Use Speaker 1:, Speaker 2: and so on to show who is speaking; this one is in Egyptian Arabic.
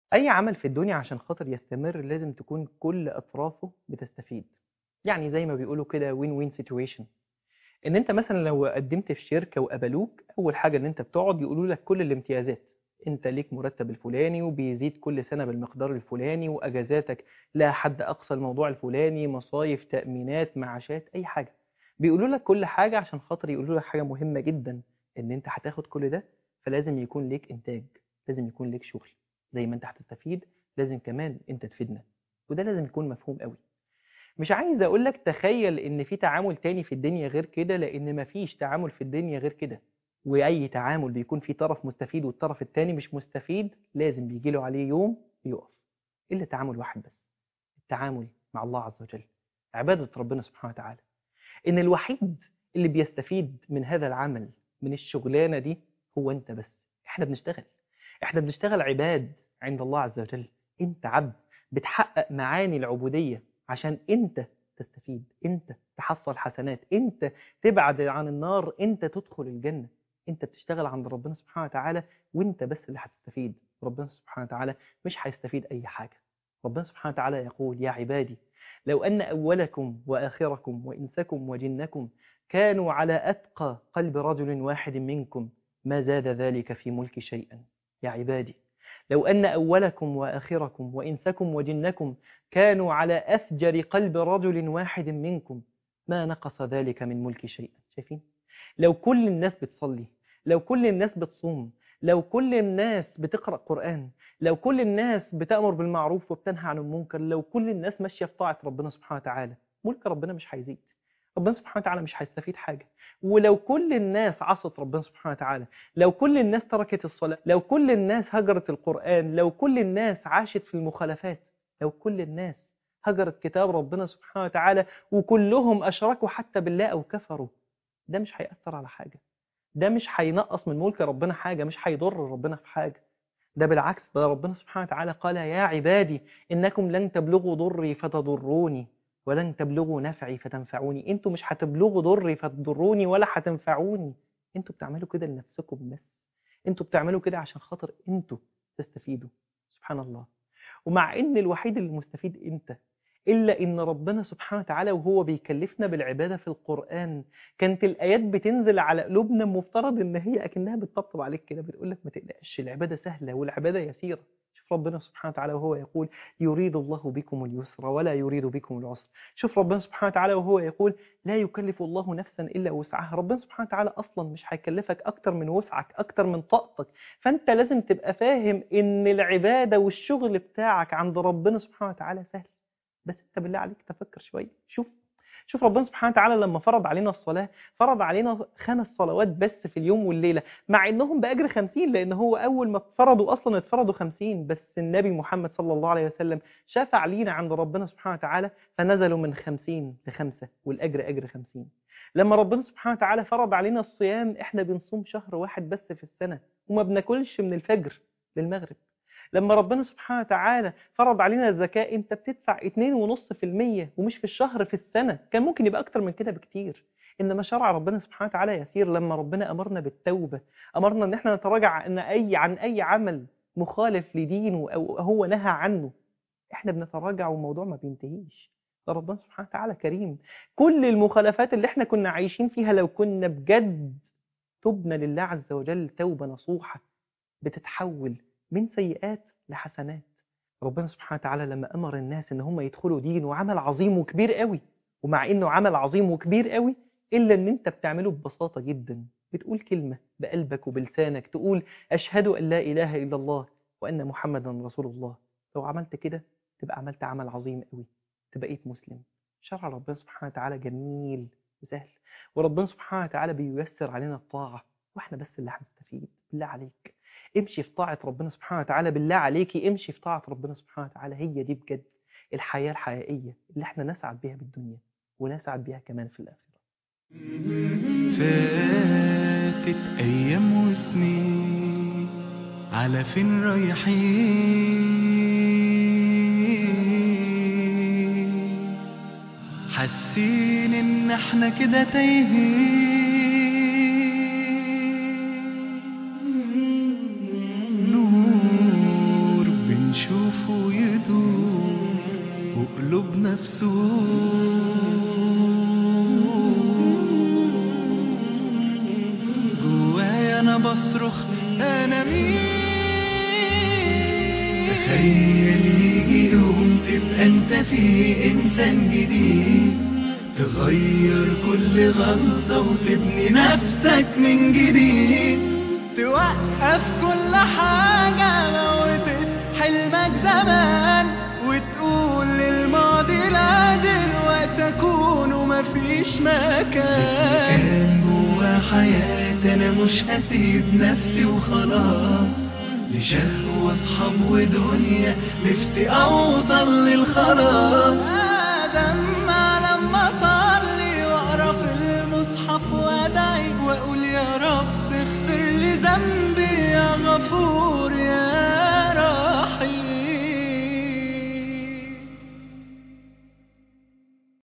Speaker 1: أي عمل في الدنيا عشان خاطر يستمر لازم تكون كل أطرافه بتستفيد يعني زي ما بيقولوا كده وين وين سيتويشن ان انت مثلا لو قدمت في شركه وقبلوك اول حاجه ان انت بتقعد يقولوا لك كل الامتيازات انت ليك مرتب الفلاني وبيزيد كل سنه بالمقدار الفلاني واجازاتك لا حد اقصى الموضوع الفلاني مصايف تامينات معاشات اي حاجه بيقولوا لك كل حاجه عشان خاطر يقولوا لك حاجه مهمه جدا ان انت هتاخد كل ده فلازم يكون ليك انتاج لازم يكون ليك شغل زي ما انت هتستفيد لازم كمان انت تفيدنا وده لازم يكون مفهوم قوي مش عايز اقول لك تخيل ان في تعامل تاني في الدنيا غير كده لان مفيش تعامل في الدنيا غير كده واي تعامل بيكون فيه طرف مستفيد والطرف التاني مش مستفيد لازم بيجي له عليه يوم بيقف الا تعامل واحد بس التعامل مع الله عز وجل عباده ربنا سبحانه وتعالى ان الوحيد اللي بيستفيد من هذا العمل من الشغلانه دي هو انت بس احنا بنشتغل احنا بنشتغل عباد عند الله عز وجل انت عبد بتحقق معاني العبوديه عشان انت تستفيد انت تحصل حسنات انت تبعد عن النار انت تدخل الجنة انت بتشتغل عند ربنا سبحانه وتعالى وانت بس اللي هتستفيد ربنا سبحانه وتعالى مش هيستفيد اي حاجة ربنا سبحانه وتعالى يقول يا عبادي لو أن أولكم وآخركم وإنسكم وجنكم كانوا على أتقى قلب رجل واحد منكم ما زاد ذلك في ملك شيئا يا عبادي لو أن أولكم وآخركم وإنسكم وجنكم كانوا على أفجر قلب رجل واحد منكم ما نقص ذلك من ملك شيئا شايفين لو كل الناس بتصلي لو كل الناس بتصوم لو كل الناس بتقرأ قرآن لو كل الناس بتأمر بالمعروف وبتنهى عن المنكر لو كل الناس ماشية في طاعة ربنا سبحانه وتعالى ملك ربنا مش هيزيد ربنا سبحانه وتعالى مش هيستفيد حاجة ولو كل الناس عصت ربنا سبحانه وتعالى لو كل الناس تركت الصلاة لو كل الناس هجرت القرآن لو كل الناس عاشت في المخالفات لو كل الناس هجرت كتاب ربنا سبحانه وتعالى وكلهم أشركوا حتى بالله أو كفروا ده مش هيأثر على حاجة ده مش هينقص من ملك ربنا حاجة مش هيضر ربنا في حاجة ده بالعكس ده ربنا سبحانه وتعالى قال يا عبادي إنكم لن تبلغوا ضري فتضروني ولن تبلغوا نفعي فتنفعوني انتوا مش هتبلغوا ضري فتضروني ولا هتنفعوني انتوا بتعملوا كده لنفسكم بس انتوا بتعملوا كده عشان خاطر انتوا تستفيدوا سبحان الله ومع ان الوحيد اللي مستفيد انت إلا إن ربنا سبحانه وتعالى وهو بيكلفنا بالعبادة في القرآن كانت الآيات بتنزل على قلوبنا مفترض إن هي أكنها بتطبطب عليك كده بتقول لك ما تقلقش العبادة سهلة والعبادة يسيرة شوف ربنا سبحانه وتعالى وهو يقول يريد الله بكم اليسر ولا يريد بكم العسر شوف ربنا سبحانه وتعالى وهو يقول لا يكلف الله نفسا إلا وسعها ربنا سبحانه وتعالى أصلا مش هيكلفك أكتر من وسعك أكتر من طاقتك فأنت لازم تبقى فاهم إن العبادة والشغل بتاعك عند ربنا سبحانه وتعالى سهل بس انت بالله عليك تفكر شويه شوف شوف ربنا سبحانه وتعالى لما فرض علينا الصلاة فرض علينا خمس صلوات بس في اليوم والليلة مع انهم بأجر خمسين لان هو اول ما فرضوا اصلا اتفرضوا خمسين بس النبي محمد صلى الله عليه وسلم شفع لينا عند ربنا سبحانه وتعالى فنزلوا من خمسين لخمسة والاجر اجر خمسين لما ربنا سبحانه وتعالى فرض علينا الصيام احنا بنصوم شهر واحد بس في السنة وما بناكلش من الفجر للمغرب لما ربنا سبحانه وتعالى فرض علينا الزكاة انت بتدفع 2.5% ومش في الشهر في السنة كان ممكن يبقى اكتر من كده بكتير انما شرع ربنا سبحانه وتعالى يسير لما ربنا امرنا بالتوبة امرنا ان احنا نتراجع عن اي عن اي عمل مخالف لدينه او هو نهى عنه احنا بنتراجع والموضوع ما بينتهيش ربنا سبحانه وتعالى كريم كل المخالفات اللي احنا كنا عايشين فيها لو كنا بجد تبنا لله عز وجل توبة نصوحة بتتحول من سيئات لحسنات ربنا سبحانه وتعالى لما أمر الناس إن هم يدخلوا دين وعمل عظيم وكبير قوي ومع إنه عمل عظيم وكبير قوي إلا إن أنت بتعمله ببساطة جدا بتقول كلمة بقلبك وبلسانك تقول أشهد أن لا إله إلا الله وأن محمدا رسول الله لو عملت كده تبقى عملت عمل عظيم قوي تبقى بقيت مسلم شرع ربنا سبحانه وتعالى جميل وسهل وربنا سبحانه وتعالى بييسر علينا الطاعة واحنا بس اللي هنستفيد بالله عليك امشي في طاعة ربنا سبحانه وتعالى بالله عليكي امشي في طاعة ربنا سبحانه وتعالى هي دي بجد الحياة الحقيقية اللي احنا نسعد بيها بالدنيا ونسعد بيها كمان في الآخرة
Speaker 2: فاتت أيام وسنين على فين رايحين حاسين إن احنا كده تايهين نور بنشوف فيه إنسان جديد تغير كل غلطة وتبني نفسك من جديد توقف كل حاجة موتت حلمك زمان وتقول للماضي لا دلوقتي أكون ومفيش مكان كان جوا حياتي أنا مش هسيب نفسي وخلاص لشهوة أصحاب ودنيا نفسي أوصل للخلاص آدم لما أصلي وأقرأ في المصحف وأدعي وأقول يا رب اغفر لي ذنبي